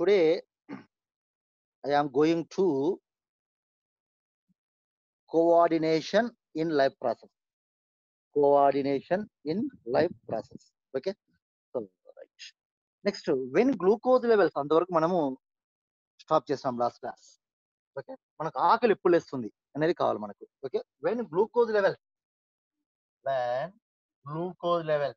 today I am going to coordination in life process. Coordination in life process. Okay. So, right. Next, when glucose levels అంతవరకు మనము stop చేస్తాం last class okay మనకు ఆకలి ఎప్పుడు లేస్తుంది అనేది కావాలి మనకు okay when glucose level when glucose level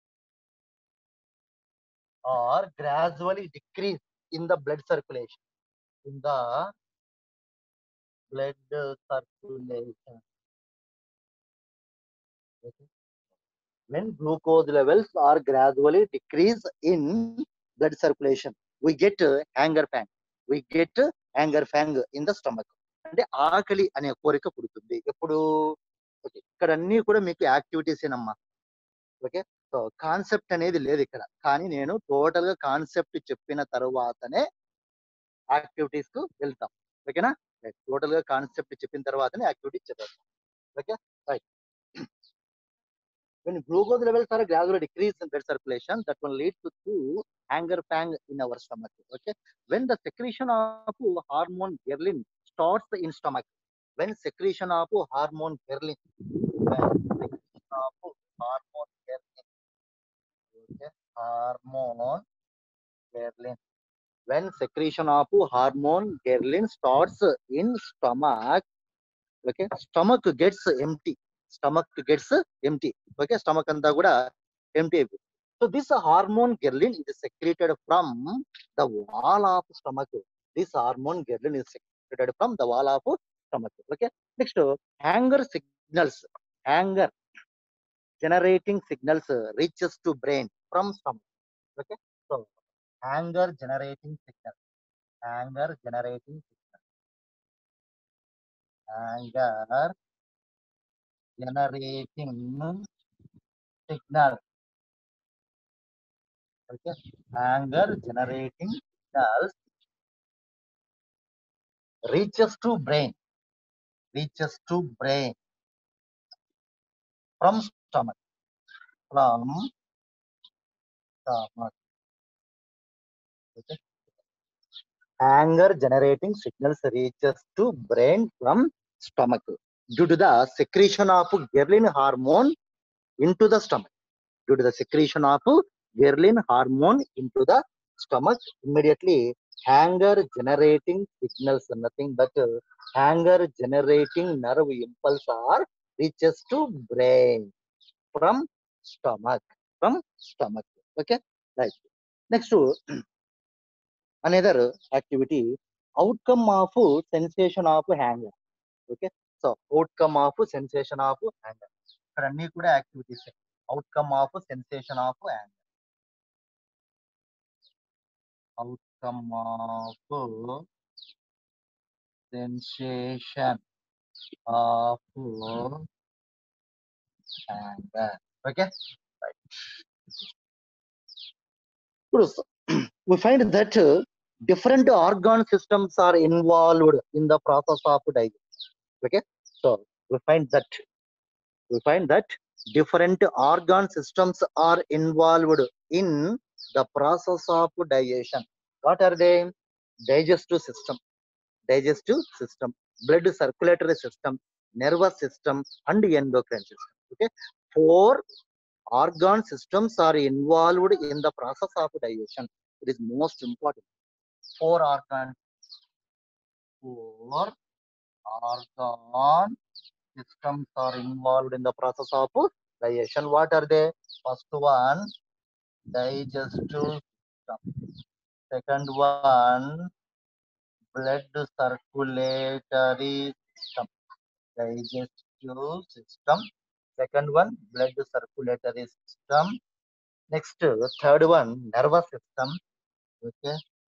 are gradually decrease in the blood circulation in the blood uh, circulation. Okay. When glucose levels are gradually decrease in blood circulation, we get uh, hunger pang. We get uh, hunger pang in the stomach. అంటే ఆకలి అనే కోరిక పుడుతుంది ఎప్పుడు okay ఇక్కడ అన్ని కూడా మీకు యాక్టివిటీస్ ఏనమ్మా ఓకే సో కాన్సెప్ట్ అనేది లేదు ఇక్కడ కానీ నేను టోటల్ గా కాన్సెప్ట్ చెప్పిన తర్వాతనే యాక్టివిటీస్ కు వెళ్తాం ఓకేనా టోటల్ గా కాన్సెప్ట్ చెప్పిన తర్వాతనే యాక్టివిటీ చెప్పేస్తాం okay right when glucose levels are gradually decreased in blood circulation that will lead to, to anger pang in our stomach okay when the secretion of hormone ghrelin starts in stomach when secretion of hormone ghrelin when secretion of hormone ghrelin okay hormone ghrelin when secretion of hormone ghrelin starts in stomach okay stomach gets empty stomach gets empty okay stomach అంతా కూడా empty అయిపోయింది so this hormone ghrelin is secreted from the wall of stomach this hormone ghrelin is secreted from the wall of stomach okay next anger signals anger generating signals reaches to brain from stomach okay so anger generating signal anger generating signal anger generating signal okay anger generating signals reaches to brain reaches to brain from stomach from stomach okay anger generating signals reaches to brain from stomach due to the secretion of ghrelin hormone into the stomach due to the secretion of ghrelin hormone into the stomach immediately anger generating signals nothing but uh, anger generating nerve impulse are reaches to brain from stomach from stomach okay right next another activity outcome of sensation of anger okay so outcome of sensation of anger ఇక్కడ అన్ని కూడా activities outcome of sensation of anger outcome of sensation of anger okay ఇప్పుడు we find that uh, different organ systems are involved in the process of digestion okay so we find that we find that different organ systems are involved in the process of digestion what are they digestive system digestive system blood circulatory system nervous system and endocrine system okay four organ systems are involved in the process of digestion it is most important four organ four organ systems are involved in the process of digestion what are they first one digestive system second one blood circulatory system digestive system second one blood circulatory system next third one nervous system okay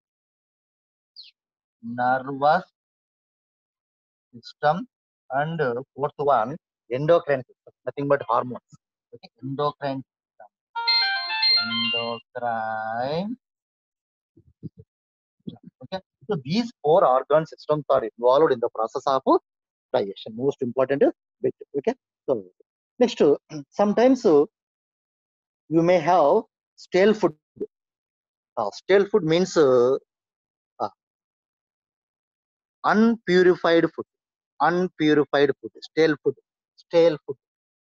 nervous system and fourth one endocrine system nothing but hormones okay endocrine system endocrine system. okay so these four organ systems are involved in the process of digestion most important bit okay so next sometimes uh, you may have stale food uh, stale food means uh, unpurified food unpurified food stale food stale food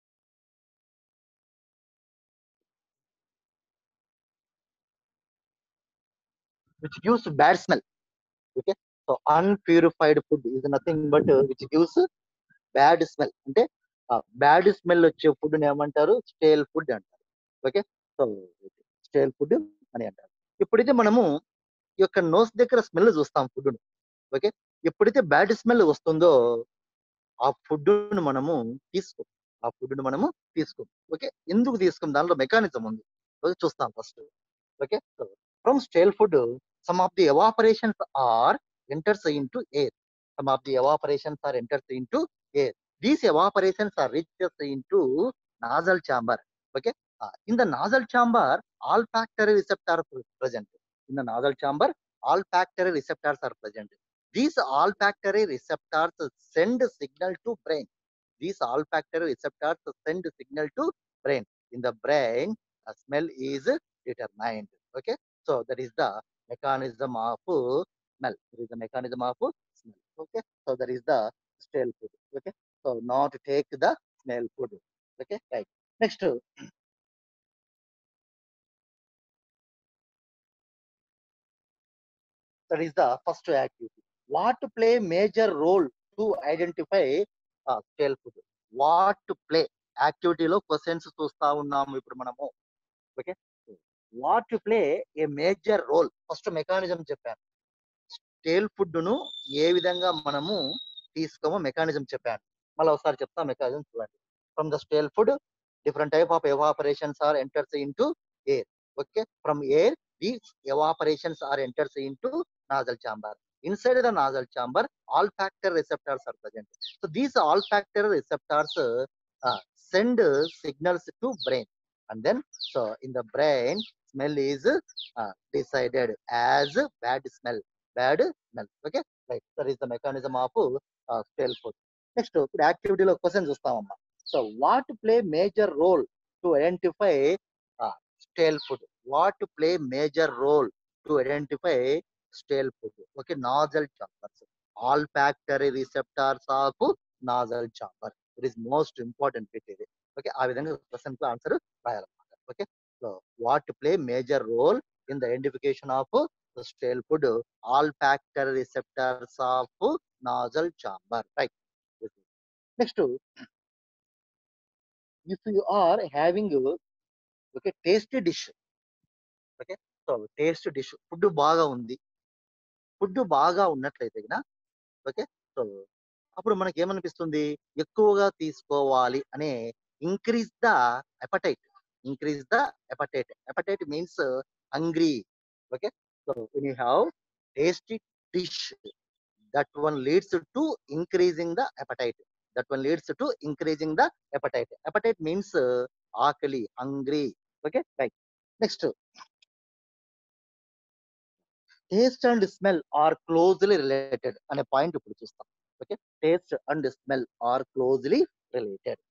which gives bad smell okay so unpurified food is nothing but uh, which gives bad smell అంటే bad smell వచ్చే food ఏమంటారు stale food అంటారు okay so stale food అని అంటారు ఎప్పుడైతే మనము ఈ యొక్క నోస్ దగ్గర స్మెల్ చూస్తాం ఫుడ్ ఓకే ఎప్పుడైతే బ్యాడ్ స్మెల్ వస్తుందో ఆ ఫుడ్ మనము తీసుకో ఆ ఫుడ్ మనము తీసుకో ఓకే ఎందుకు తీసుకోం దానిలో మెకానిజం ఉంది ఓకే చూస్తాం first okay from stale food some of the evaporations are enters in into air some of the evaporations are enters into air. These evaporations are reaches into nasal chamber. Okay. Uh, in the nasal chamber, olfactory receptors are present. In the nasal chamber, olfactory receptors are present. These olfactory receptors send signal to brain. These olfactory receptors send signal to brain. In the brain, a smell is determined. Okay. So that is the mechanism of smell. That is the mechanism of smell. Okay. So that is the stale food. Okay. So not take the smell food. Okay. Right. Next. That is the first activity. What to play major role to identify uh, stale food? What to play? యాక్టివిటీలో questions చూస్తా ఉన్నాము ఇప్పుడు మనము okay what to play a major role first mechanism చెప్పాను stale food ను ఏ విధంగా మనము తీసుకోమో మెకానిజం చెప్పాను మళ్ళీ ఒకసారి చెప్తా మెకానిజం చూడండి from the stale food different type of evaporations are enters in into air okay from air these evaporations are enters in into nasal chamber inside the nasal chamber olfactory receptors are present so these olfactory receptors uh, send signals to brain and then so in the brain smell is uh, decided as bad smell bad smell okay right that is the mechanism of uh, stale food next ఇప్పుడు యాక్టివిటీలో question చూస్తామమ్మా so what play major role to identify stale food what play major role to identify stale food okay nasal chambers olfactory receptors of nasal chamber it is most important bit ఇది okay ఆ విధంగా question కు answer రాయాలన్నమాట okay so what play major role in the identification of stale food olfactory receptors of nasal chamber right next if you are having okay tasty dish okay so taste dish food బాగా ఉంది food బాగా ఉన్నట్లయితే గిన okay so అప్పుడు మనకి ఏమనిపిస్తుంది ఎక్కువగా తీసుకోవాలి అనే increase the appetite increase the appetite appetite means hungry okay so when you have tasty dish that one leads to increasing the appetite that one leads to increasing the appetite appetite means ఆకలి hungry okay right next taste and smell are closely related అనే point ఇప్పుడు చూస్తాం okay taste and smell are closely related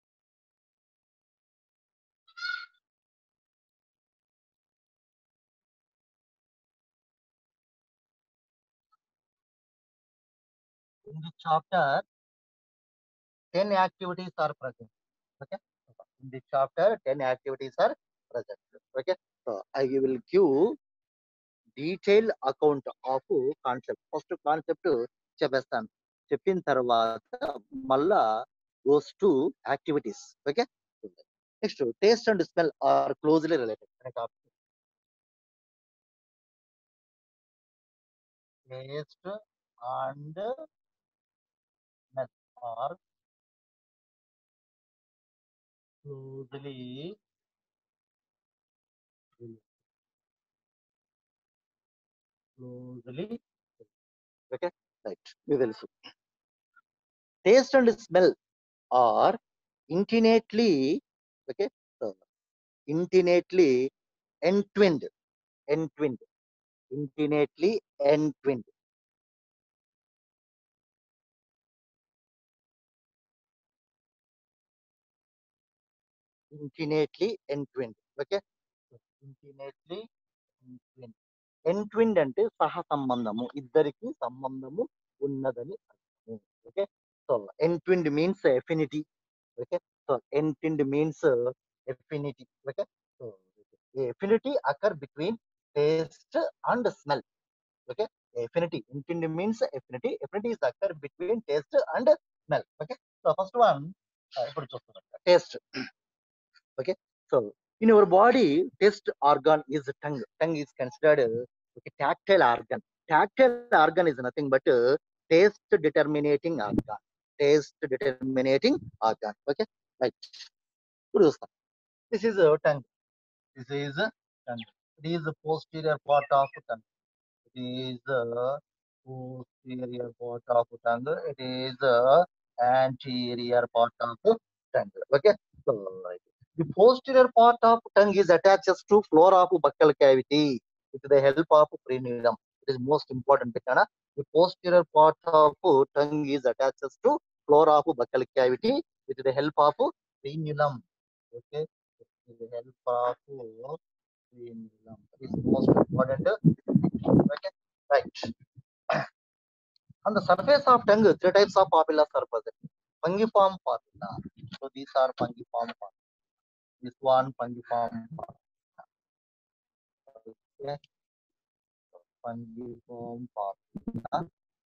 in the chapter 10 activities are present okay in the chapter 10 activities are present okay so i will give detail account of concept first concept చెప్పేస్తాను చెప్పిన తర్వాత మళ్ళా goes to activities okay next taste and smell are closely related అనే topic taste and smell are closely closely okay right మీకు తెలుసు taste and smell are intimately okay intimately entwined entwined intimately entwined intimately entwined okay intimately entwined entwined అంటే సహ సంబంధము ఇద్దరికి సంబంధము ఉన్నదని అర్థము okay so entwined means affinity okay so entwined means affinity okay so affinity occur between taste and smell okay affinity entwined means affinity affinity is occur between taste and smell okay so first one ఇప్పుడు చూస్తున్నాం taste okay so in our body taste organ is tongue tongue is considered a tactile organ tactile organ is nothing but uh, taste determinating organ taste determinating organ okay right ఇప్పుడు చూస్తాం this is a tongue this is a tongue it is the posterior part of tongue it is the posterior part of tongue it is the anterior part of tongue okay so right the posterior part of tongue is attaches to floor of buccal cavity with the help of frenulum. It is most important because the posterior part of tongue is attaches to floor of buccal cavity with the help of frenulum. Okay, with the help of frenulum. It is most important. Okay, right. On the surface of tongue, three types of papilla are present. Fungiform papilla. So these are fungiform papilla. this one fungiform okay fungiform papilla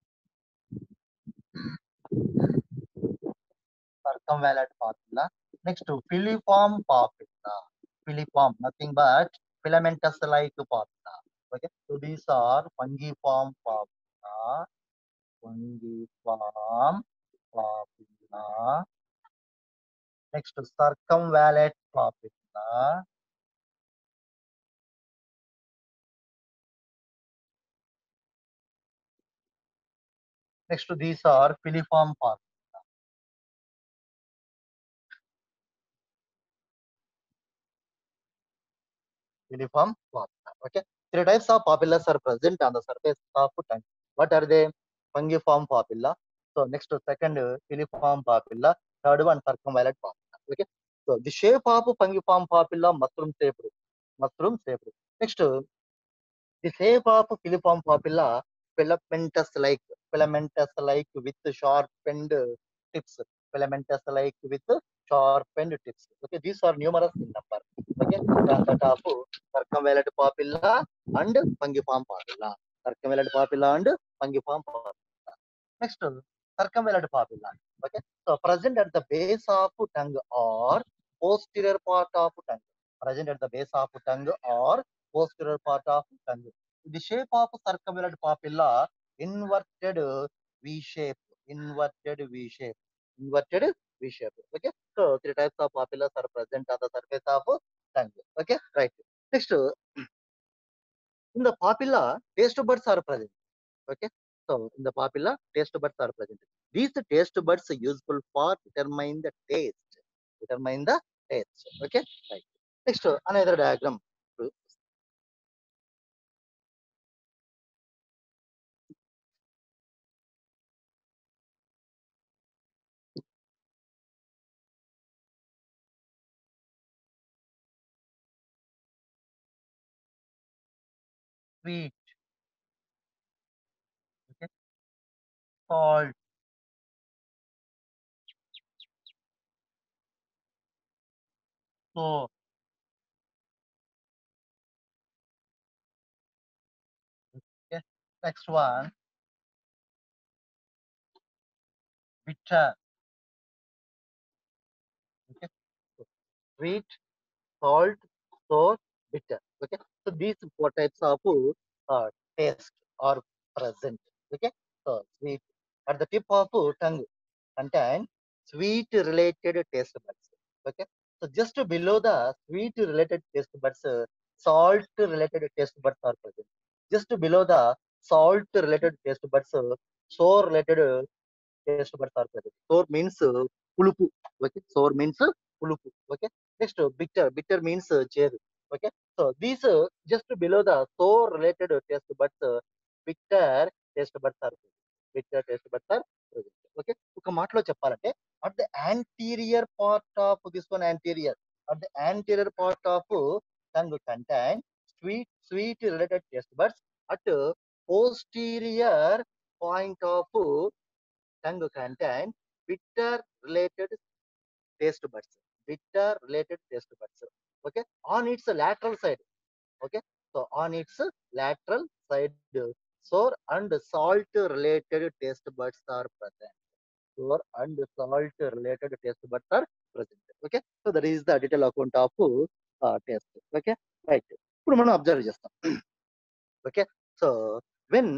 circumvallate papilla next to filiform papilla filiform nothing but filamentous like papilla okay so these are fungiform papilla fungiform papilla next to circumvallate papilla next to these are filiform papilla filiform papilla okay three types of papillas are present on the surface of tongue what are they fungiform papilla so next to second filiform papilla third one circumvallate papilla okay so the shape of fungiform papilla mushroom shaped mushroom shaped next the shape of filiform papilla filamentous like filamentous like with sharpened tips filamentous like with sharpened tips okay these are numerous in number okay that of circumvallate papilla and fungiform papilla circumvallate papilla and fungiform papilla next circumvallate papilla okay so present at the base of tongue or posterior part of tongue present at the base of tongue or posterior part of tongue the shape of circumvallate papilla inverted v shape inverted v shape inverted v shape okay so three types of papillas are present on the surface of tongue okay right next in the papilla taste buds are present okay so in the papilla taste buds are present these taste buds are useful for determine the taste determine the taste okay right next another diagram sweet okay salt so okay next one bitter okay so, sweet salt sour bitter okay so these four types of uh, taste are present okay so sweet at the tip of tongue contain sweet related taste buds okay so just below the sweet related taste buds uh, salt related taste buds are present just below the salt related taste buds uh, sour related uh, taste buds are present sour means uh, pulupu okay sour means uh, pulupu okay next uh, bitter bitter means uh, cheru okay so these uh, just below the sour related uh, taste buds uh, bitter taste buds are present bitter taste buds are present okay ఒక మాటలో చెప్పాలంటే at the anterior part of this one anterior at the anterior part of tongue contain sweet sweet related taste buds at posterior point of tongue contain bitter related taste buds. Bitter related taste buds. Okay. On its lateral side. Okay. So on its lateral side, sour and salt related taste buds are present. Sour and salt related taste buds are present. Okay. So that is the detailed account of uh, taste. Okay. Right. ఇప్పుడు మనం observe చేస్తాం okay so when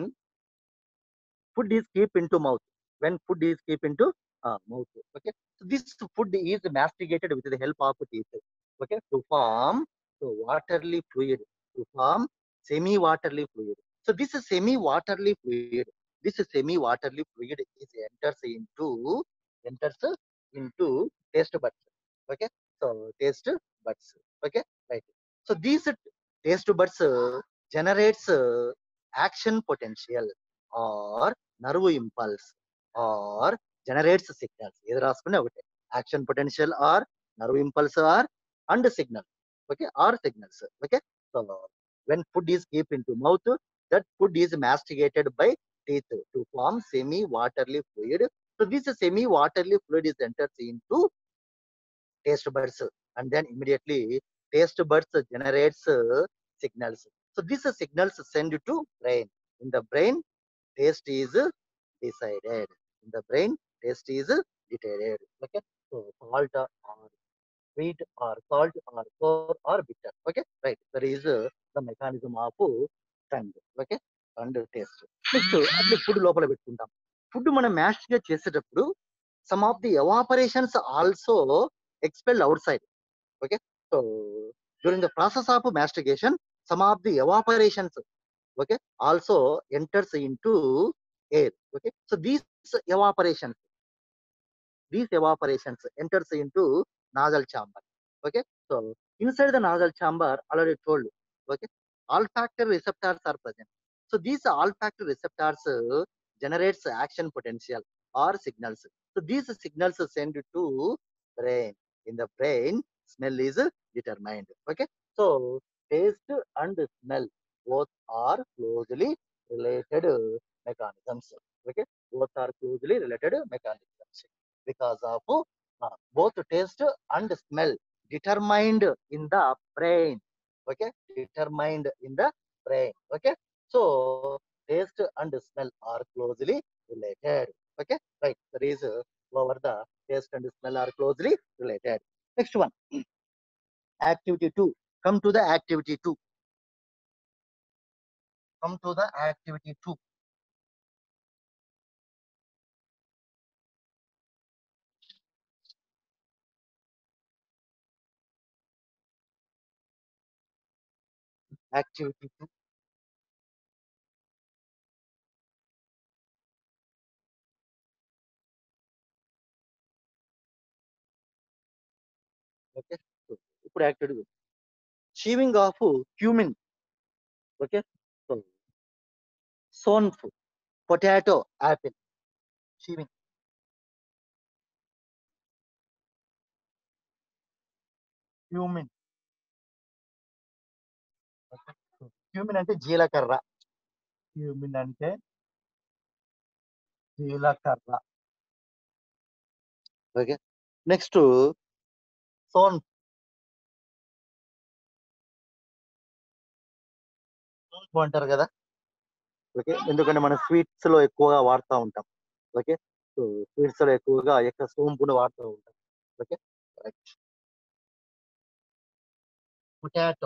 food is keep into mouth when food is keep into mouth okay so this food is masticated with the help of teeth okay to form waterly fluid to form semi waterly fluid so this semi waterly fluid this semi waterly fluid is enters in into enters in to taste buds okay so taste buds okay right so these taste buds uh, generates uh, action potential or nerve impulse or generates signals either రాసుకునే ఒకటే action potential or nerve impulse or and signal okay or signals okay so when food is kept into mouth that food is masticated by teeth to form semi watery fluid so this semi watery fluid is enters into taste buds and then immediately taste buds generates uh, signals. So these are signals sent to brain. In the brain, taste is decided. In the brain, taste is decided. Okay. So salt or sweet or salt or sour or bitter. Okay. Right. That is uh, the mechanism of tongue. Okay. And taste. Next అట్లా food లోపల పెట్టుకుంటాం food మనం mash గా చేసేటప్పుడు some of the evaporations also expel outside okay so during the process of mastication some of the evaporations okay also enters into air okay so these evaporations these evaporations enters into nasal chamber okay so inside the nasal chamber already told okay olfactory receptors are present so these olfactory receptors uh, generates action potential or signals so these signals are sent to brain in the brain smell is determined okay so taste and smell both are closely related mechanisms. Okay, both are closely related mechanisms because of uh, both taste and smell determined in the brain. Okay, determined in the brain. Okay, so taste and smell are closely related. Okay, right. There is uh, over the taste and smell are closely related. Next one, activity two come to the activity 2 come to the activity 2 activity 2 okay ఇప్పుడు activity chewing of cumin okay saunf potato apple chewing cumin cumin అంటే జీలకర్ర cumin అంటే జీలకర్ర okay next సోన్ అంటారు కదా okay ఎందుకంటే మనం sweets లో ఎక్కువగా వాడుతూ ఉంటాం ఓకే సో స్వీట్స్ లో ఎక్కువగా ఎక్కువ సోంపును వాడుతూ ఉంటాం okay right potato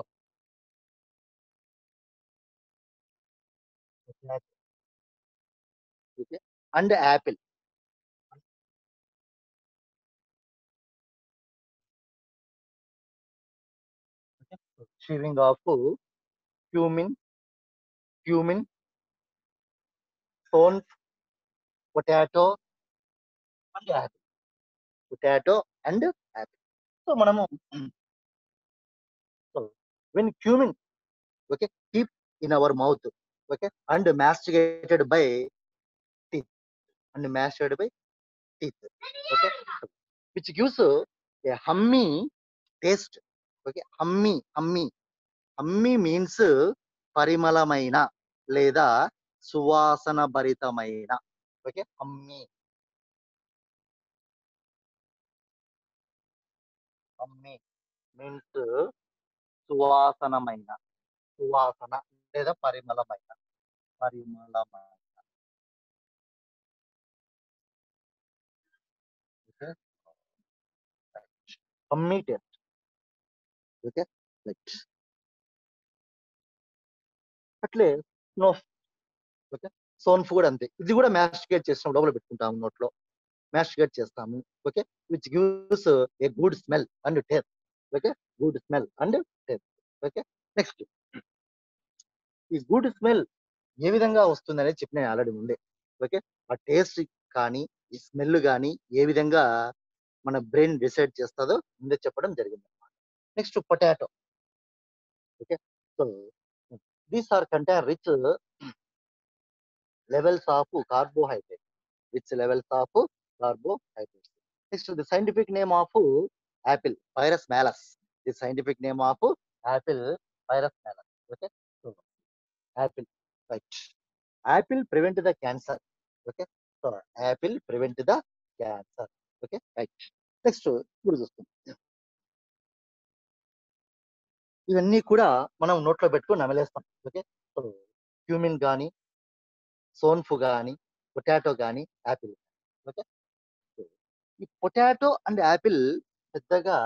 potato okay and apple chewing of cumin cumin saunf potato and apple potato and apple so మనము so when cumin okay keep in our mouth okay and masticated by teeth and masticated by teeth okay which gives a yummy taste okay yummy yummy yummy means పరిమళమైన లేదా సువాసన భరితమైన okay అమ్మి అమ్మి means సువాసనమైన సువాసన లేదా పరిమళమైన పరిమళమైన okay yummy taste okay right అట్లే నో ఓకే సోన్ఫ్ కూడా అంతే ఇది కూడా మ్యాస్టికేట్ చేస్తాం లోపల పెట్టుకుంటాము నోట్లో మ్యాస్టికేట్ చేస్తాము okay which gives a good smell and taste okay good smell and taste okay next ఈ గుడ్ స్మెల్ ఏ విధంగా వస్తుంది అనేది చెప్పిన నేను ఆల్రెడీ ముందే ఓకే ఆ టేస్ట్ కానీ ఈ స్మెల్ కానీ ఏ విధంగా మన బ్రెయిన్ డిసైడ్ చేస్తుందో ముందే చెప్పడం జరిగింది అనమాట next potato okay so these are contain rich levels of carbohydrate which levels of carbohydrates next the scientific name of apple pyrus malus the scientific name of apple pyrus malus okay so apple right apple prevent the cancer okay so apple prevent the cancer okay right next ఇప్పుడు చూస్తాం ఇవన్నీ కూడా మనం నోట్లో పెట్టుకొని నమలేస్తాం okay so cumin కానీ సోన్ఫు కానీ potato కానీ యాపిల్ ఓకే ఈ పొటాటో అండ్ యాపిల్ పెద్దగా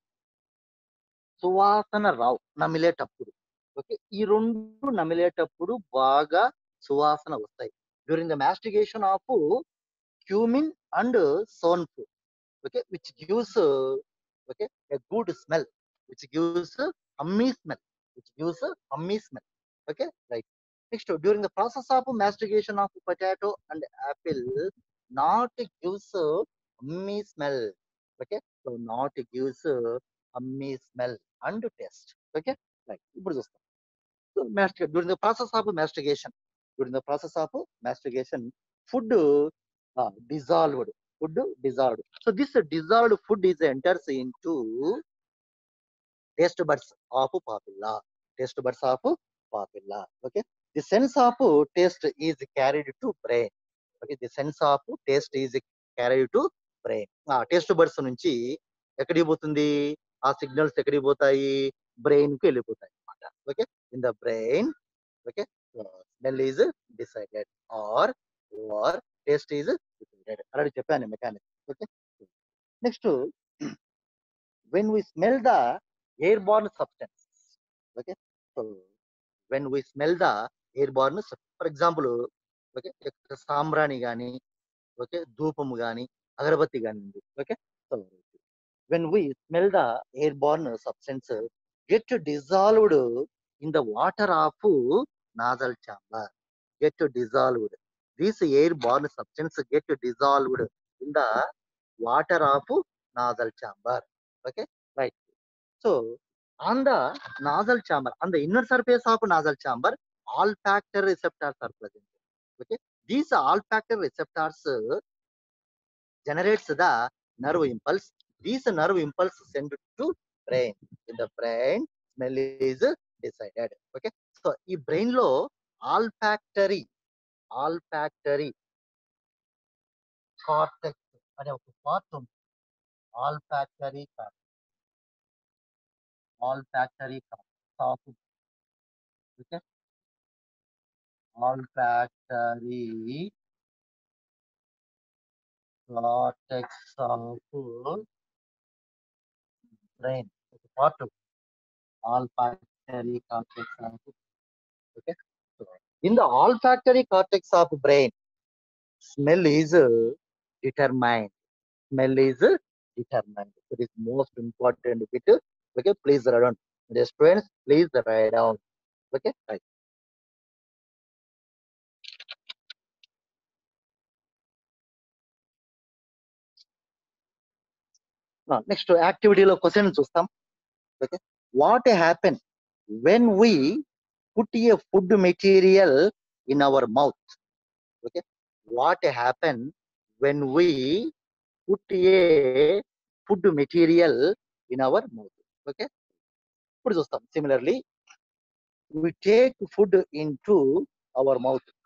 సువాసన రావు నమిలేటప్పుడు ఓకే ఈ రెండు నమిలేటప్పుడు బాగా సువాసన వస్తాయి during the mastication of cumin and saunf okay which gives okay a good smell which gives yummy smell which gives yummy smell okay right Next, during the process of mastication of potato and apple, not gives uh, ummy smell. Okay, so not gives uh, ummy smell and taste. Okay, right. ఇప్పుడు చూస్తాం So, mastic- during the process of mastication, during the process of mastication, food uh, dissolved. Food dissolved. So this dissolved food is enters into taste buds of papilla. Taste buds of papilla. Okay. the sense of taste is carried to brain okay the sense of taste is carried to brain ఆ taste buds నుంచి ఎక్కడికి పోతుంది ఆ signals ఎక్కడికి పోతాయి brain కి వెళ్ళిపోతాయి అన్నమాట okay in the brain okay smell is decided are are taste is decided అలాంటి చెప్పాను mechanic okay next when we smell the airborne substance okay so when we smell the airborne for example okay సాంబ్రాణి కానీ okay ధూపము కానీ అగరబత్తి కానీ ఉంది okay so when we smell the airborne substance get dissolved in the water of nasal chamber get dissolved this airborne substance get dissolved in the water of nasal chamber okay right so on the nasal chamber, on the inner surface of nasal chamber, olfactory receptors are present. Okay, these olfactory receptors uh, generates the nerve impulse. These nerve impulse send to brain. In the brain, smell is decided. Okay, so ఈ brain లో olfactory olfactory cortex అనే ఒక part ఉంది olfactory cortex olfactory cortex of okay olfactory cortex of brain ఒక part of olfactory cortex of okay so in the olfactory cortex of brain smell is uh, determined smell is uh, determined it is most important bit okay please write down the students please write down okay right Now, next activity లో question చూస్తాం okay what happen when we put a food material in our mouth okay what happen when we put a food material in our mouth okay ఇప్పుడు చూస్తాం similarly we take food into our mouth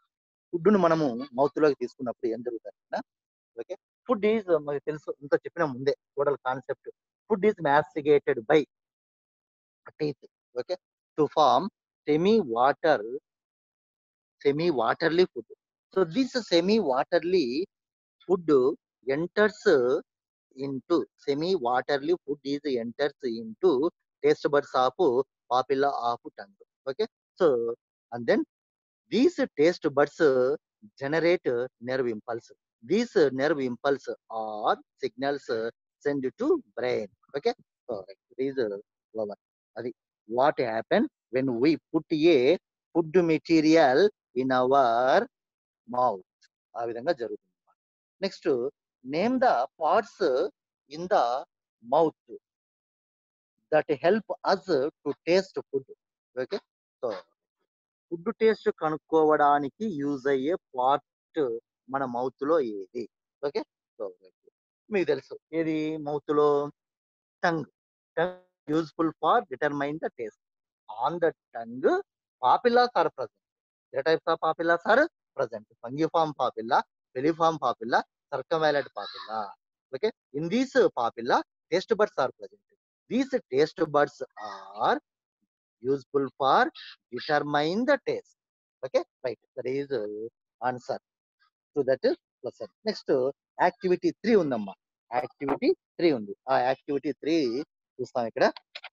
food ను మనము mouth లోకి తీసుకున్నప్పుడు ఏం జరుగుతుంది okay food is మనకి తెలుసు ఇంత చెప్పిన ముందే total concept food is masticated by teeth okay to form semi water semi waterly food so this semi waterly food enters into semi waterly food is enters into taste buds of papilla of tongue okay so and then these taste buds generate nerve impulse these nerve impulse are signals sent to brain okay so this is over అది what happen when we put a food material in our mouth ఆ విధంగా జరుగుతుంది next name the parts in the mouth that help us to taste food okay so food taste కనుక్కోవడానికి use అయ్యే part మన mouth లో ఏది okay so మీకు తెలుసు ఏది మౌత్ లో tongue tongue useful for determine the taste on the tongue papillas are present a types of papillas are present fungiform papilla filiform papilla circumvallate papilla. Okay, in these uh, papilla, taste buds are present. These taste buds are useful for determine the taste. Okay, right. That is uh, answer to that is lesson. Next, uh, activity three ఉందమ్మా activity three ఉంది ఆ activity three చూస్తాం ఇక్కడ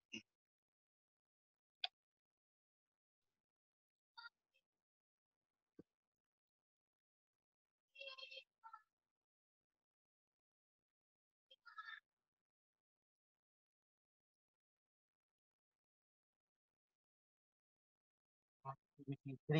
activity three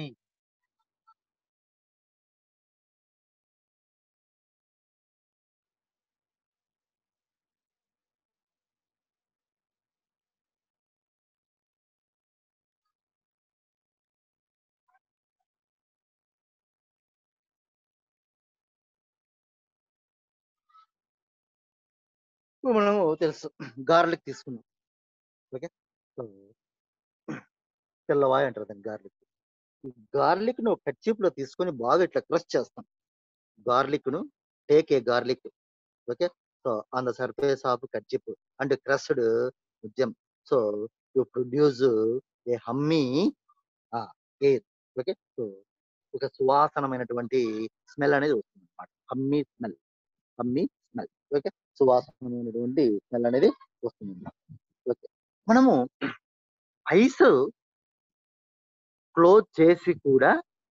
ఇప్పుడు మనము తెలుసు garlic తీసుకున్నాం okay so తెల్లవాయి అంటారు దాన్ని గార్లిక్ గార్లిక్ ను కచ్చిప్ లో తీసుకొని బాగా ఇట్లా క్రష్ చేస్తాం గార్లిక్ ను take a garlic okay so on the surface of kerchief and crushed ఉద్యమ్ so to produce a yummy air okay so ఒక సువాసనమైనటువంటి స్మెల్ అనేది వస్తుంది అనమాట yummy smell yummy smell okay సువాసనమైనటువంటి స్మెల్ అనేది వస్తుంది అన్నమాట ఓకే మనము ఐస్ క్లోజ్ చేసి కూడా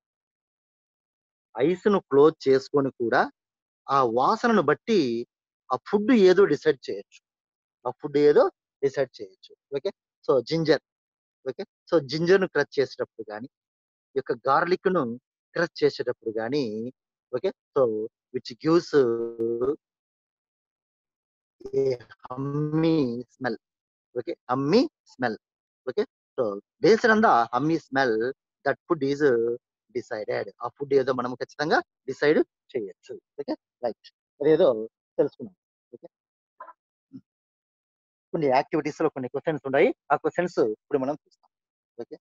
ఐస్ ను క్లోజ్ చేసుకొని కూడా ఆ వాసనను బట్టి ఆ ఫుడ్ ఏదో డిసైడ్ చేయొచ్చు ఆ ఫుడ్ ఏదో డిసైడ్ చేయొచ్చు okay so ginger okay so ginger ను క్రచ్ చేసేటప్పుడు కానీ ఈ యొక్క గార్లిక్ ను క్రచ్ చేసేటప్పుడు కానీ okay so which gives yummy smell okay yummy smell okay so based on the yummy smell that food is decided ఆ ఫుడ్ ఏదో మనం ఖచ్చితంగా డిసైడ్ చేయొచ్చు ఓకే రైట్ అదేదో తెలుసుకున్నాం ఓకే కొన్ని యాక్టివిటీస్ లో కొన్ని క్వశ్చన్స్ ఉన్నాయి ఆ క్వశ్చన్స్ ఇప్పుడు మనం చూస్తాం okay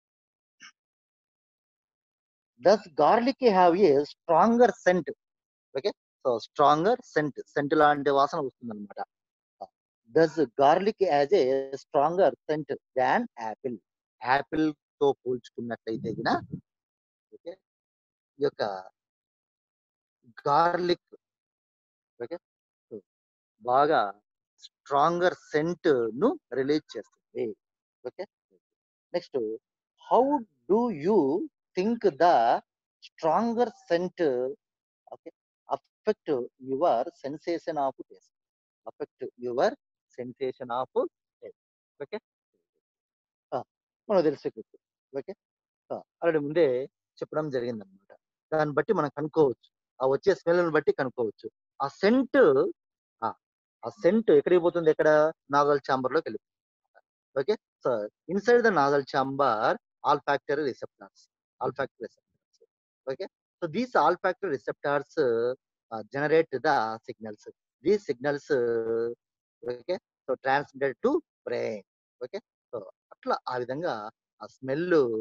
does garlic have a stronger scent okay so stronger scent scent లాంటి వాసన వస్తుంది అనమాట does garlic has a stronger scent than apple apple తో పోల్చుకున్నట్లయితే గిన ఓకే ఈ యొక్క గార్లిక్ ఓకే బాగా స్ట్రాంగర్ సెంట్ ను రిలీజ్ చేస్తుంది okay next how do you think the stronger scent okay affect your sensation of taste affect your sensation of taste okay మనకు తెలిసే ఓకే ఆల్రెడీ ముందే చెప్పడం జరిగింది అనమాట దాన్ని బట్టి మనం కనుక్కోవచ్చు ఆ వచ్చే స్మెల్ని బట్టి కనుక్కోవచ్చు ఆ సెంట్ ఆ సెంట్ ఎక్కడికి పోతుంది ఎక్కడ నాగల్ చాంబర్ లోకి వెళ్ళిపోతుంది okay so inside the nasal chamber olfactory receptors olfactory receptors okay so these olfactory receptors generate the signals these signals okay so transmitted to brain okay so అట్లా ఆ విధంగా ఆ smell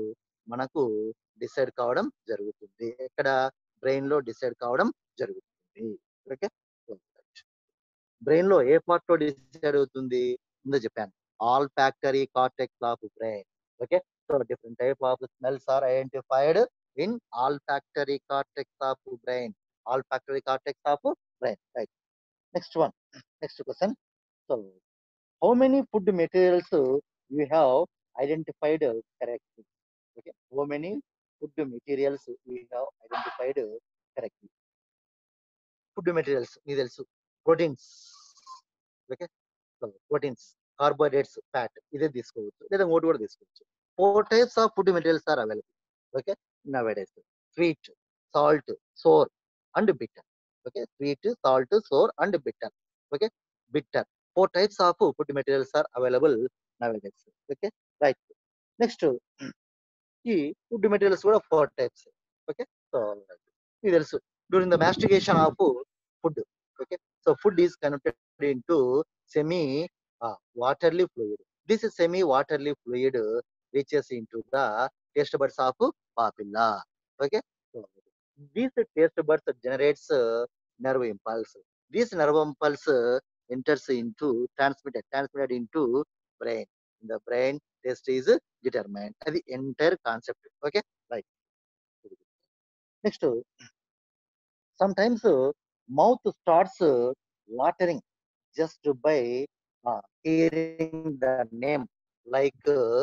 మనకు decide కావడం జరుగుతుంది ఎక్కడ brain లో decide కావడం జరుగుతుంది ఓకే బ్రెయిన్ లో ఏ పార్ట్ లో డిసైడ్ అవుతుంది ముందు చెప్పాను olfactory cortex of brain okay so different type of smells are identified in olfactory cortex of brain olfactory cortex of brain right next one next question so how many food materials you have identified correctly okay how many food materials you have identified correctly food materials మీకు తెలుసు proteins okay proteins carbohydrates fat ఇదే తీసుకోవచ్చు లేదా ఇంకోటి కూడా తీసుకోవచ్చు four types of food materials are available okay nowadays sweet salt sour and bitter okay sweet salt sour and bitter okay bitter four types of food materials are available nowadays okay right next ఈ food materials కూడా four types okay so ఇది తెలుసు during the mastication of food okay so food is converted into semi waterly fluid this semi waterly fluid reaches into the taste buds of papilla okay these taste buds generates nerve impulse this nerve impulse enters into transmitted transmitted into brain in the brain test is determined అది entire concept okay right next sometimes mouth starts watering just by uh, hearing the name like uh,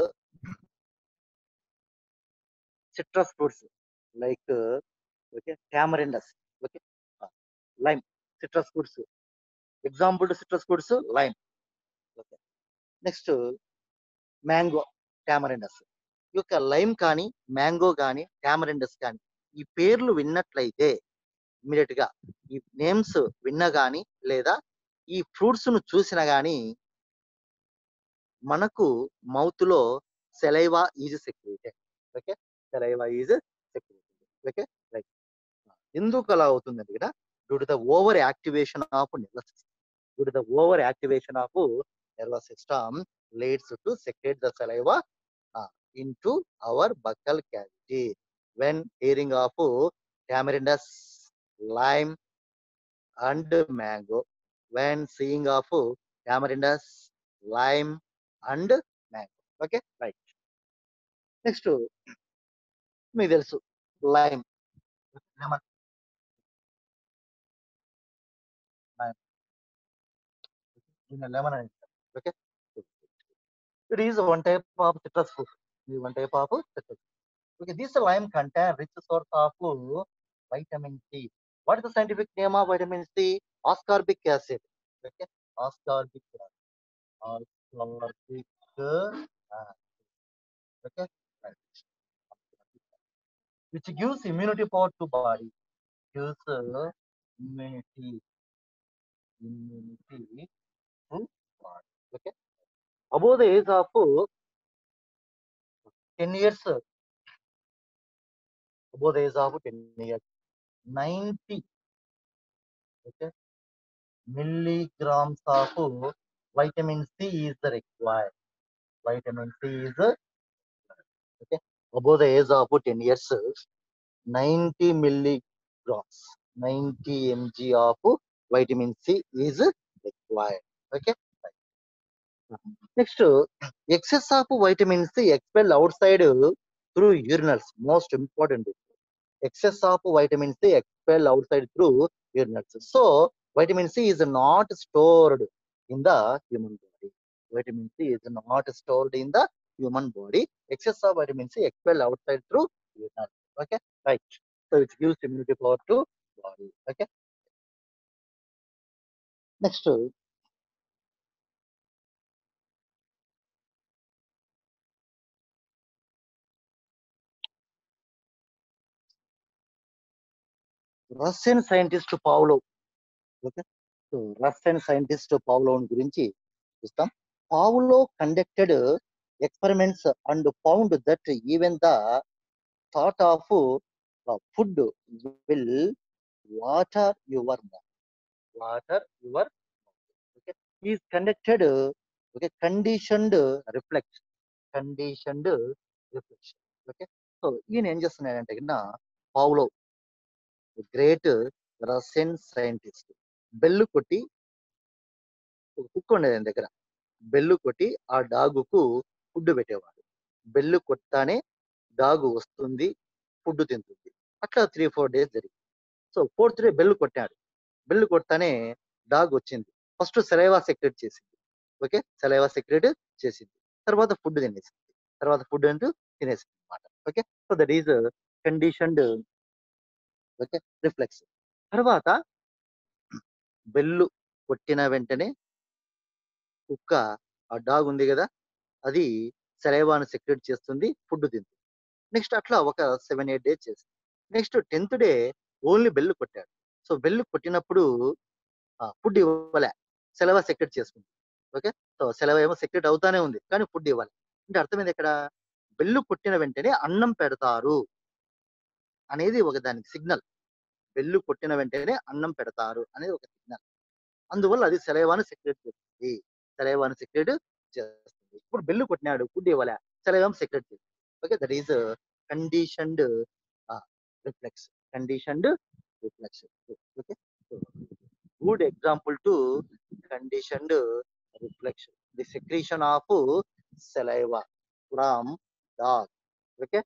citrus fruits like uh, okay tamarindus okay uh, lime citrus fruits example to citrus fruits lime okay next mango tamarinds ఈ యొక్క lime కానీ mango కానీ టామరెండస్ కానీ ఈ పేర్లు విన్నట్లయితే immediate గా ఈ names విన్నా గాని లేదా ఈ ఫ్రూట్స్ ను చూసినా గాని మనకు మౌత్ లో saliva is secreted okay saliva is secreted okay right ఎందుకు అలా అవుతుంది ఇక్కడ due to the over activation of nervous system due to the over activation of nervous system leads to secrete the saliva uh, into our buccal cavity. When hearing of tamarindus, lime, and mango, when seeing of tamarindus, lime, and mango. Okay, right. Next, మీకు తెలుసు lime lemon lemon అని okay it is one type of citrus fruit. It is one type of citrus. Okay, this lime contain rich source of vitamin C. What is the scientific name of vitamin C? Ascorbic acid. Okay, ascorbic acid. Ascorbic acid. Okay, right. Which gives immunity power to body. Gives uh, immunity. Immunity to body. Okay. above the age of 10 years above the age of 10 years 90 okay milligrams of vitamin c is required vitamin c is okay above the age of 10 years 90 milligrams 90 mg of vitamin c is required okay Next, excess of vitamin C expelled outside through urinals. Most important. Excess of vitamin C expelled outside through urinals. So, vitamin C is not stored in the human body. Vitamin C is not stored in the human body. Excess of vitamin C expelled outside through urinals. Okay, right. So, it gives immunity power to body. Okay. Next, Russian scientist Pavlov okay so Russian scientist పావులోన్ గురించి చూస్తాం Pavlov conducted experiments and found that even the thought of food will water your water your okay is conducted okay conditioned reflection conditioned reflection okay so ఈయన ఏం చేస్తున్నాడంటే కింద Pavlov great Russian scientist bell కొట్టి ఒక కుక్క ఉండేది ఆయన దగ్గర బెల్లు కొట్టి ఆ డాగుకు ఫుడ్ పెట్టేవాడు బెల్లు కొట్టానే డాగు వస్తుంది ఫుడ్ తింటుంది అట్లా త్రీ ఫోర్ డేస్ జరిగింది సో ఫోర్త్ డే బెల్లు కొట్టాడు బెల్లు కొట్టానే డాగ్ వచ్చింది ఫస్ట్ సెలైవా సెక్రెట్ చేసింది ఓకే సెలైవా సెక్రెట్ చేసింది తర్వాత ఫుడ్ తినేసింది తర్వాత ఫుడ్ అంటూ తినేసింది అనమాట okay so that is conditioned okay reflex తర్వాత బెల్లు కొట్టిన వెంటనే కుక్క ఆ డాగ్ ఉంది కదా అది సెలైవాను సెక్రెట్ చేస్తుంది ఫుడ్ తింటుంది నెక్స్ట్ అట్లా ఒక సెవెన్ ఎయిట్ డేస్ చేసింది next tenth day only bell కొట్టాడు సో బెల్లు కొట్టినప్పుడు ఫుడ్ ఇవ్వలే సెలవు సెక్రెట్ చేసుకుంది ఓకే సో సెలవు ఏమో సెక్రెట్ అవుతానే ఉంది కానీ ఫుడ్ ఇవ్వాలి అంటే అర్థమైంది ఇక్కడ బెల్లు కొట్టిన వెంటనే అన్నం పెడతారు అనేది ఒక దానికి సిగ్నల్ బెల్లు కొట్టిన వెంటనే అన్నం పెడతారు అనేది ఒక సిగ్నల్ అందువల్ల అది సెలైవాను సెక్రెట్ చేస్తుంది సెలైవాను సెక్రెట్ చేస్తుంది ఇప్పుడు బెల్లు కొట్టినాడు ఫుడ్ ఇవ్వలే సెలైవాం సెక్రెట్ చేస్తుంది okay that is conditioned reflex conditioned reflex okay good example to conditioned reflection the secretion of saliva from dog okay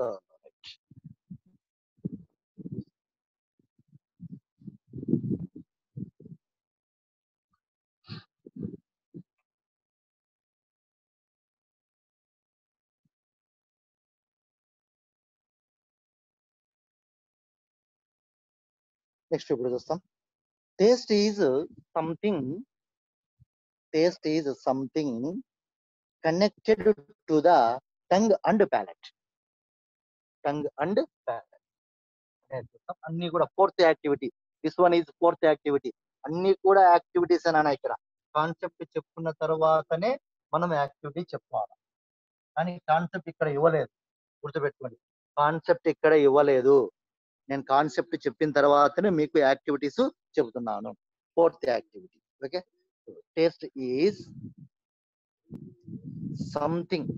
next ఇప్పుడు చూస్తాం taste is something taste is something connected to the tongue and palate tongue and palate అన్ని కూడా fourth activity this one is fourth activity అన్ని కూడా activities అని ఇక్కడ concept చెప్పుకున్న తర్వాతనే మనం యాక్టివిటీ చెప్పుకోవాలి కానీ కాన్సెప్ట్ ఇక్కడ ఇవ్వలేదు గుర్తుపెట్టుకోండి కాన్సెప్ట్ ఇక్కడ ఇవ్వలేదు నేను కాన్సెప్ట్ చెప్పిన తర్వాతనే మీకు యాక్టివిటీస్ చెబుతున్నాను fourth activity okay taste is something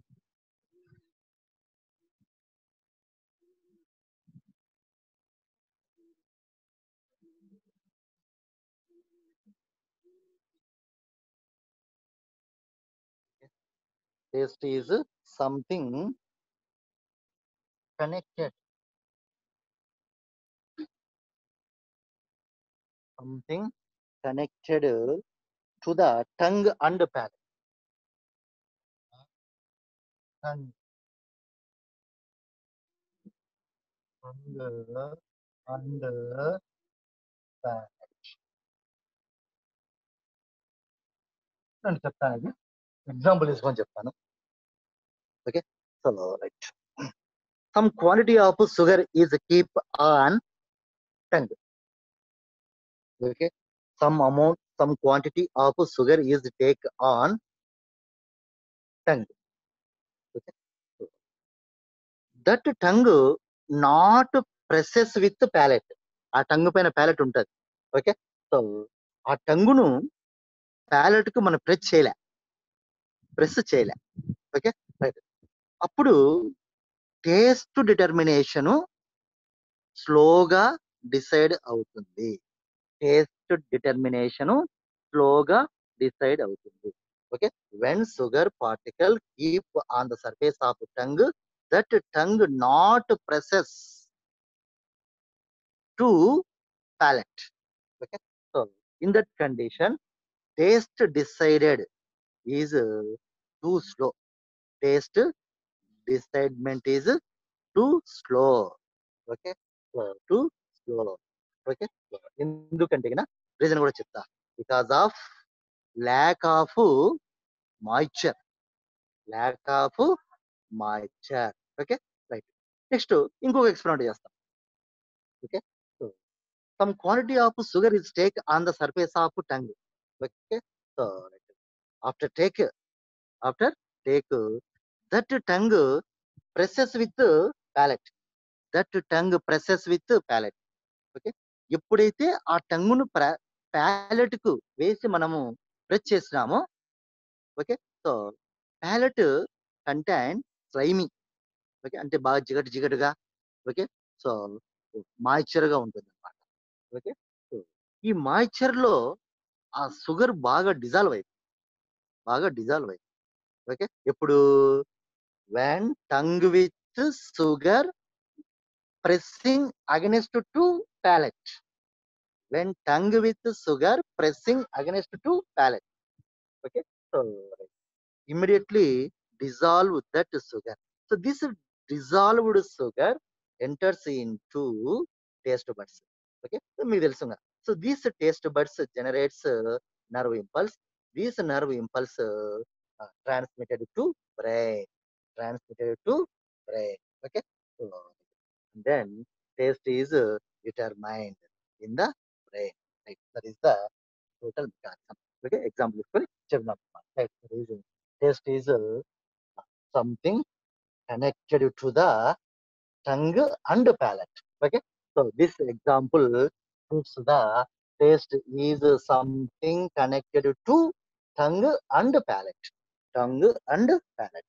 taste is something connected something connected to the tongue and palate tongue tongue and palate నేను చెప్తాను ఇది ఎగ్జాంపుల్ తీసుకొని చెప్తాను okay so right some quantity of sugar is keep on tongue okay some amount some quantity of sugar is take on tongue okay that tongue not presses with palate ఆ టంగ్ పైన palate ఉంటుంది okay so ఆ టంగును palate కు మనం press చేయలే press చేయలే ఓకే రైట్ అప్పుడు టేస్ట్ డిటర్మినేషను స్లోగా డిసైడ్ అవుతుంది టేస్ట్ డిటర్మినేషను స్లోగా డిసైడ్ అవుతుంది okay when sugar particle keep on the surface of tongue that tongue not presses to palate okay so in that condition taste decided is uh, too slow taste decidement is too slow okay so, too slow okay So, ఎందుకంటే reason కూడా చెప్తా because of lack of moisture lack of moisture okay right next ఇంకొక experiment చేస్తాం okay some quantity of sugar is take on the surface of tongue okay so after take after take that tongue presses with palate that tongue presses with palate okay ఎప్పుడైతే ఆ టంగును palate కు వేసి మనము press చేసినామో okay so palate contain slimy okay అంటే బాగా జిగట జిగటగా ఓకే సో మాయిశ్చర్ గా ఉంటుంది అనమాట ఓకే సో ఈ మాయిశ్చర్ లో ఆ షుగర్ బాగా డిజాల్వ్ అయింది బాగా డిజాల్వ్ అయింది ఓకే ఎప్పుడు when tongue with sugar pressing against to palate when tongue with sugar pressing against to palate okay so immediately dissolve that sugar. So this dissolved sugar enters into taste buds. Okay, so మీకు తెలుసు so these taste buds generates nerve impulses these nerve impulses transmitted to brain transmitted to brain okay then taste is determined in the brain that is the total mechanism okay example తీసుకొని చెప్దాం taste is uh, something connected to the tongue and palate. Okay, so this example proves the taste is something connected to tongue and palate. Tongue and palate.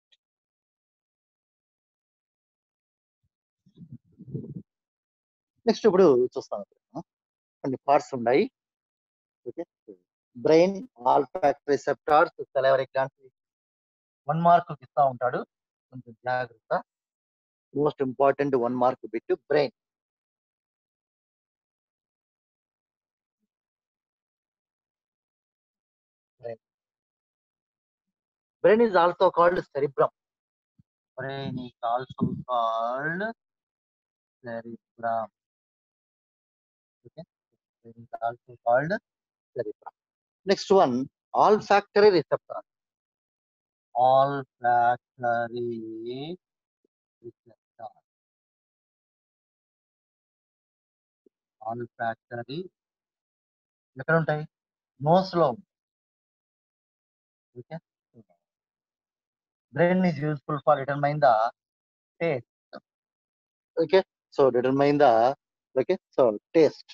Next ఇప్పుడు చూస్తాం కొన్ని parts ఉన్నాయి okay brain olfactory receptors salivary glands one mark ఇస్తా ఉంటాడు కొంచెం జాగ్రత్త most important one mark bit brain brain is also called cerebrum brain is also called cerebrum okay brain is also called cerebrum next one olfactory receptor olfactory receptor olfactory ఎక్కడ ఉంటాయి nose లో okay brain is useful for determine the taste okay so determine the okay so taste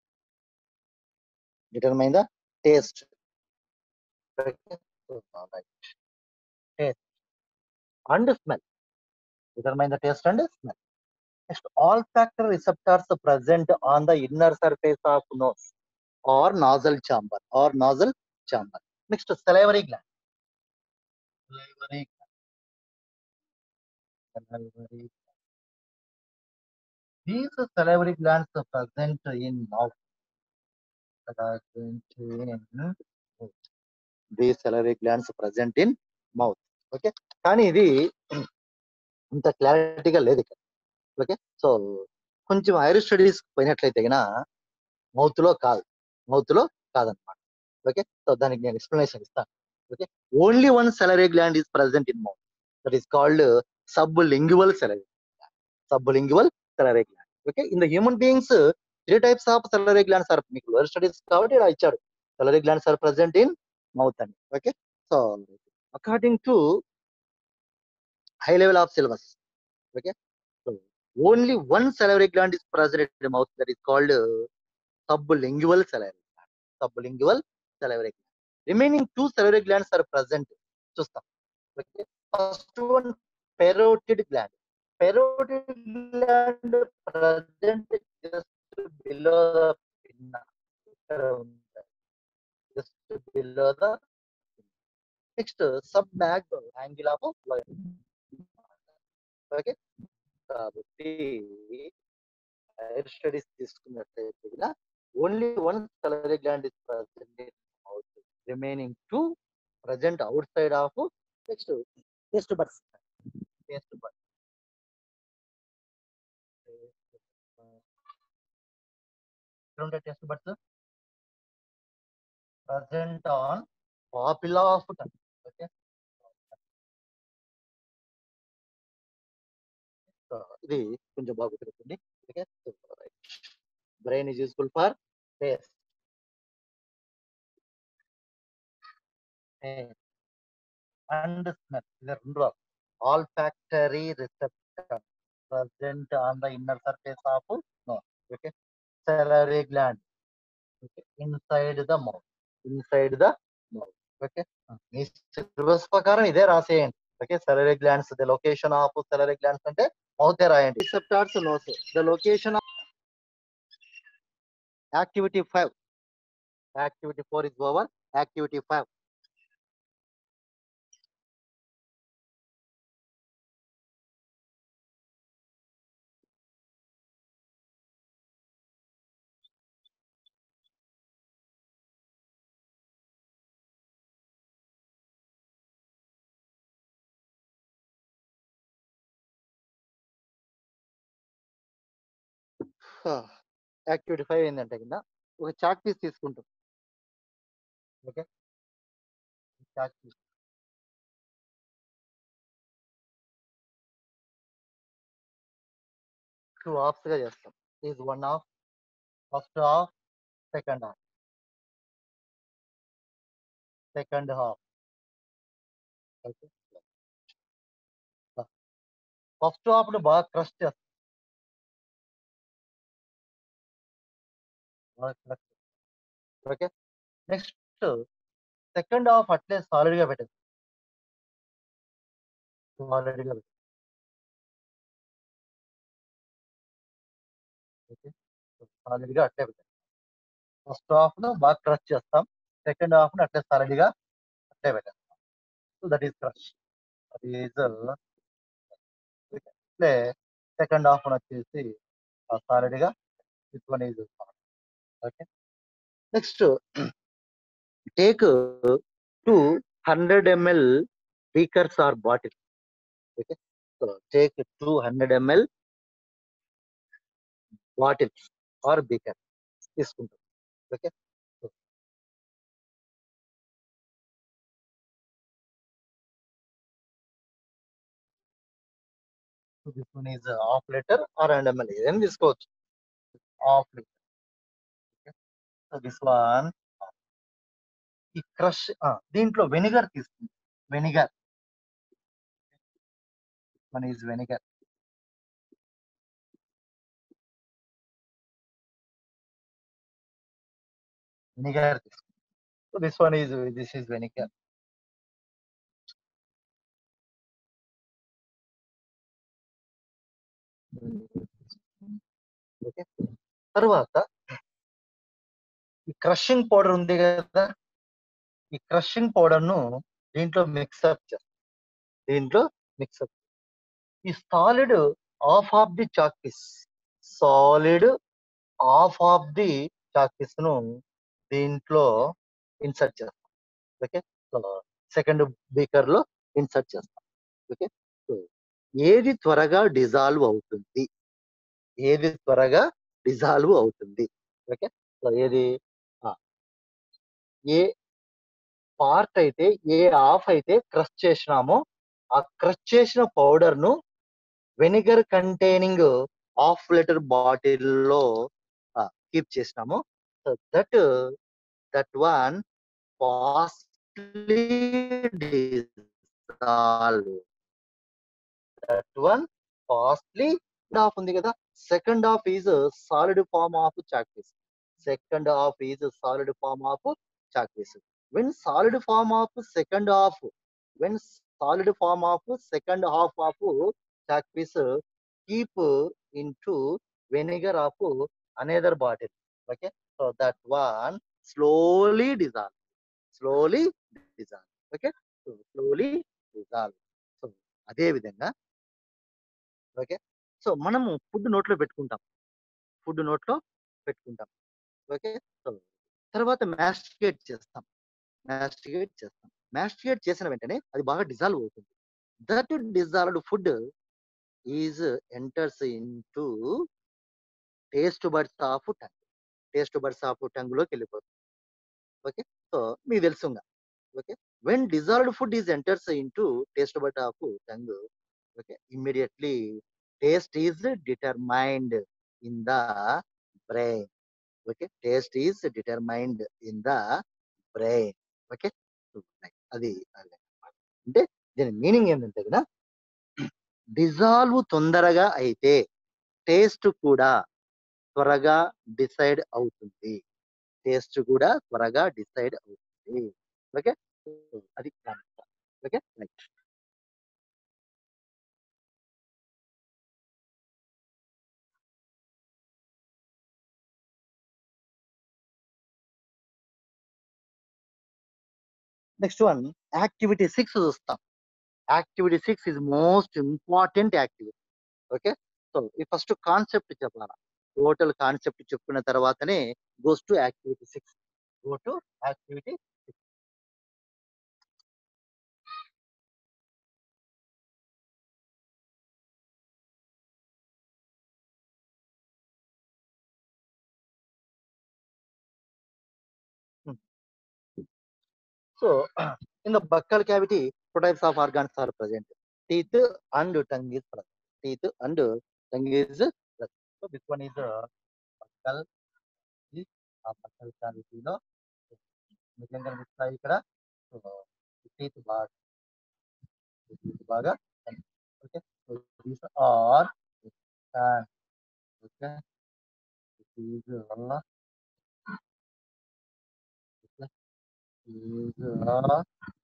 determine the taste okay so right taste and smell determine the taste and smell next olfactory receptors are present on the inner surface of nose or nasal chamber or nasal chamber next salivary gland salivary gland salivary gland. these salivary glands are present in mouth present in mouth these salivary glands present in mouth okay కానీ ఇది ఇంత క్లారిటీగా లేదు ఇక్కడ okay so కొంచెం higher studies పోయినట్లయితే గిన mouth లో కాదు మౌత్ లో కాదనమాట ఓకే సో దానికి నేను ఎక్స్ప్లెనేషన్ ఇస్తాను okay only one salivary gland is present in mouth that is called sublingual salivary sublingual salivary gland okay in the human beings three types of salivary glands are మీకు lower studies కాబట్టి ఇలా ఇచ్చాడు salivary glands are present in mouth అని okay so according to high level of syllabus okay so only one salivary gland is present in the mouth that is called uh, sublingual salivary gland sublingual salivary gland remaining two salivary glands are present చూస్తాం okay first one parotid gland parotid gland present just below the pinna ఇక్కడ ఉంది just below the next sub mag angle of okay కాబట్టి higher studies తీసుకున్నట్లయితే only one salivary gland is present in mouth remaining two present outside of next taste buds taste buds ఎక్కడ ఉంటాయి taste buds present on papilla of tongue okay ఇది కొంచెం బాగా గుర్తుపెట్టుకోండి okay brain is useful for taste and smell ఇది రెండు olfactory receptor present on the inner surface of nose okay salivary gland okay inside the mouth inside the mouth okay మీ syllabus ప్రకారం ఇదే రాసేయండి okay salivary glands the location of salivary glands అంటే mouth రాయండి receptors nose the location of activity five activity four is over activity five activity five ఏంటంటే కింద ఒక chalk piece తీసుకుంటాం okay chalk piece two halves గా చేస్తాం is one half first half second half second half okay first half ను బాగా crush చేస్తాం బాగా crush చేస్తాం. ఓకే నెక్స్ట్ సెకండ్ హాఫ్ అట్లే సాలిడ్ గా పెట్టేది సాలిడ్ గా పెట్టేది ఓకే సాలిడ్ గా అట్లే పెట్టేది ఫస్ట్ హాఫ్ ను బాగా క్రష్ చేస్తాం సెకండ్ హాఫ్ ను అట్లే సాలిడ్ గా అట్లే పెట్టేస్తాం so that is crush that is అట్లే సెకండ్ హాఫ్ వచ్చేసి సాలిడ్ గా this one is okay next take two hundred ml beakers or bottle okay so take two hundred ml bottles or beaker తీసుకుంటాం okay this one is half litre or hundred ml ఏదైనా తీసుకోవచ్చు half litre so this one ఈ crush దీంట్లో vinegar తీసుకుంటాం vinegar one is vinegar vinegar తీసుకుంటాం so this one is this is vinegar okay తర్వాత ఈ crushing powder ఉంది కదా ఈ క్రషింగ్ పౌడర్ ను దీంట్లో మిక్సప్ చేస్తాం దీంట్లో మిక్సప్ ఈ solid half of the chalk piece solid half of the chalk piece ను దీంట్లో ఇన్సర్ట్ చేస్తాం ఓకే సెకండ్ బీకర్ లో ఇన్సర్ట్ చేస్తాం ఓకే సో ఏది త్వరగా డిజాల్వ్ అవుతుంది ఏది త్వరగా డిజాల్వ్ అవుతుంది ఓకే సో ఏది ఆ, ఏ పార్ట్ అయితే ఏ ఆఫ్ అయితే క్రష్ చేసినామో ఆ క్రష్ చేసిన పౌడర్ ను vinegar containing half litre bottle లో కీప్ చేసినాము so that that one fastly dissolve that one fastly half ఉంది కదా second half is solid form of chalk piece second half is solid form of chalk piece when solid form of second half when solid form of second half of chalk piece keep into vinegar of another bottle okay so that one slowly dissolve slowly dissolve okay so slowly dissolve so అదే విధంగా okay so మనము food నోట్లో పెట్టుకుంటాం food నోట్లో పెట్టుకుంటాం okay so తర్వాత మ్యాస్టిగేట్ చేస్తాం మ్యాస్టిగేట్ చేస్తాం మ్యాస్టిగేట్ చేసిన వెంటనే అది బాగా డిజాల్వ్ అవుతుంది that dissolved food is enters in to taste buds of tongue taste buds of tongue లోకి వెళ్ళిపోతుంది ఓకే సో మీకు తెలుసు ఇంకా. Okay when dissolved food is enters in to taste bud of tongue okay immediately taste is determined in the brain okay taste is determined in the brain okay అది అది అన్నమాట. అంటే దీని మీనింగ్ ఏంటంటే కదా డిజాల్వ్ తొందరగా అయితే టేస్ట్ కూడా త్వరగా డిసైడ్ అవుతుంది టేస్ట్ కూడా త్వరగా డిసైడ్ అవుతుంది ఓకే అది okay right next one activity six చూస్తాం activity six is most important activity okay so ఈ ఫస్ట్ కాన్సెప్ట్ చెప్పాలా టోటల్ కాన్సెప్ట్ చెప్పుకున్న తర్వాతనే goes to activity six go to activity So, in the buccal cavity, two types of organs are present. Teeth and tongue is present. Teeth and tongue is present. So, this one is a buccal. This ఆ buccal cavity లో నిజంగా కనిపిస్తాయి ఇక్కడ so teeth బాగా teeth బాగా okay so these are okay is uh, is uh,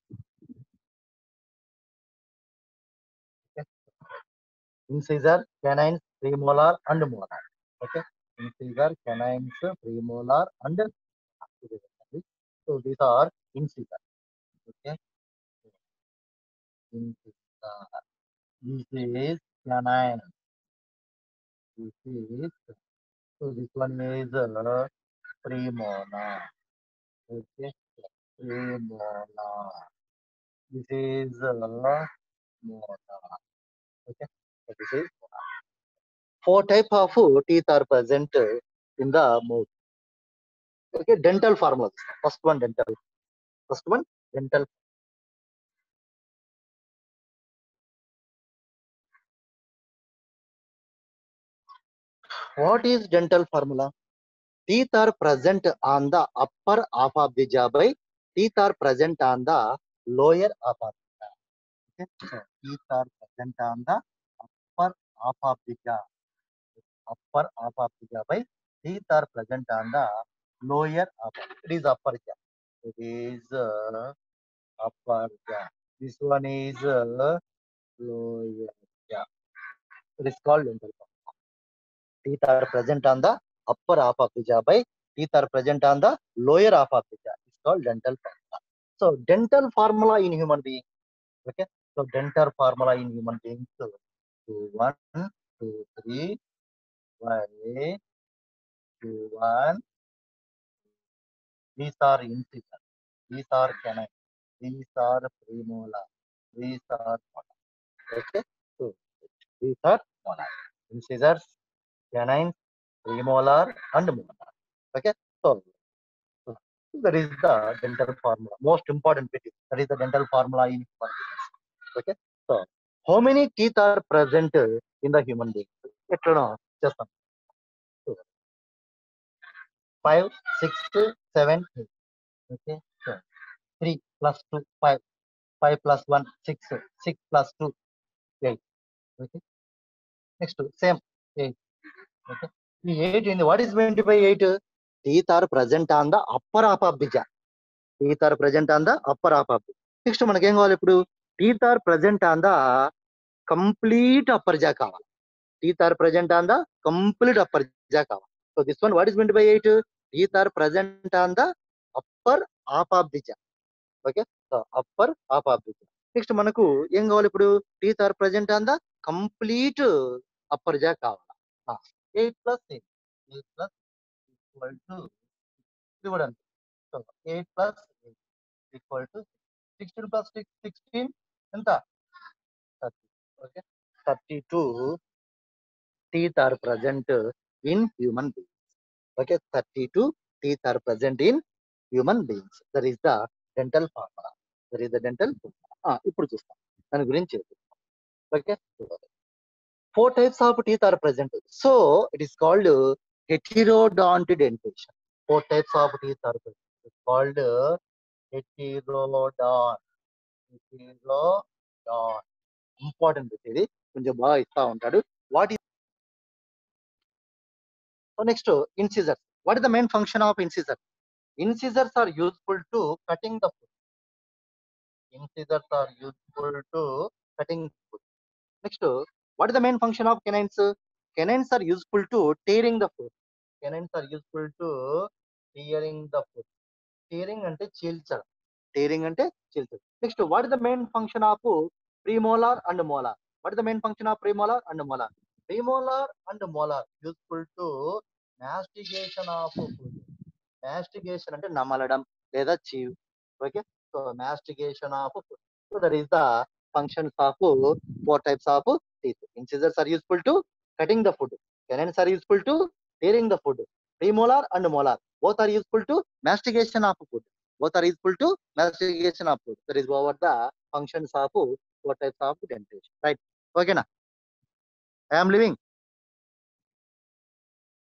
okay. incisor, canines, premolar, and molar. Okay, incisor, canines, premolar, and so these are incisor. Okay, incisor. This is canine. This is so this one is uh, premolar. Okay, premolar. This is uh, molar. Okay, so this is molar. Four type of teeth are present in the mouth. Okay, dental formulas. First one dental. First one dental. What is dental formula? Teeth are present on the upper half of the jaw by teeth are present on the lower half of the jaw. Okay, so teeth are present on the upper half of the jaw. Upper half of the jaw by teeth are present on the lower half. Of, it is upper jaw. It is uh, upper jaw. This one is uh, lower jaw. It is called dental formula. Teeth are present on the upper half of the jaw by teeth are present on the lower half of the jaw. It's called dental formula. So dental formula in human being. Okay. So dental formula in human beings. So two, one, two, three, five, two, one. These are incisors. These are canine. These are premolar. These are molar. Okay. So these are molar. Incisors, canines, premolar, and molar. Okay. So, so that is the dental formula. Most important bit. is- That is the dental formula in human beings. Okay. So how many teeth are present in the human being? ఎట్లనో చేస్తాం five six seven eight okay three plus two five five plus one six six plus two eight okay next same eight okay ఈ eight ఏంది what is twenty by eight teeth are present on the upper half of the jaw teeth are present on the upper half of the next మనకి ఏం కావాలి ఇప్పుడు teeth are present on the complete upper jaw కావాలి teeth are present on the complete upper jaw కావాలి so this one what is twenty by eight teeth are present on the upper half of the jaw okay so upper half of the jaw next మనకు ఏం కావాలి ఇప్పుడు teeth are present on the complete upper jaw కావాలి eight plus eight eight plus equal to ఇది కూడా అంతే so eight plus eight equal to sixteen plus six sixteen ఎంత thirty okay thirty two teeth are present in human beings. Okay, 32 teeth are present in human beings. That is the dental formula. That is the dental formula. Ah, ఇప్పుడు చూస్తాం దాని గురించి okay four types of teeth are present so it is called heterodont dentition four types of teeth are present called heterodont heterodont important ఇది కొంచెం బాగా ఇస్తా ఉంటాడు what So next, uh, incisors. What is the main function of incisors? Incisors are useful to cutting the food. Incisors are useful to cutting food. Next, uh, what is the main function of canines? Canines are useful to tearing the food. Canines are useful to tearing the food. Tearing అంటే చీల్చడం. Tearing అంటే chills. Next, what is the main function of premolar and molar? What is the main function of premolar and molar? Premolar and molar useful to mastigation of food. Mastigation అంటే నమలడం లేదా chew okay so mastigation of food. So that is the functions of four types of teeth. Incisors are useful to cutting the food. Canines are useful to tearing the food. Premolar and molar both are useful to mastigation of food. Both are useful to mastigation of food. That is over the functions of four types of dentation. Right? Okay na? I am leaving.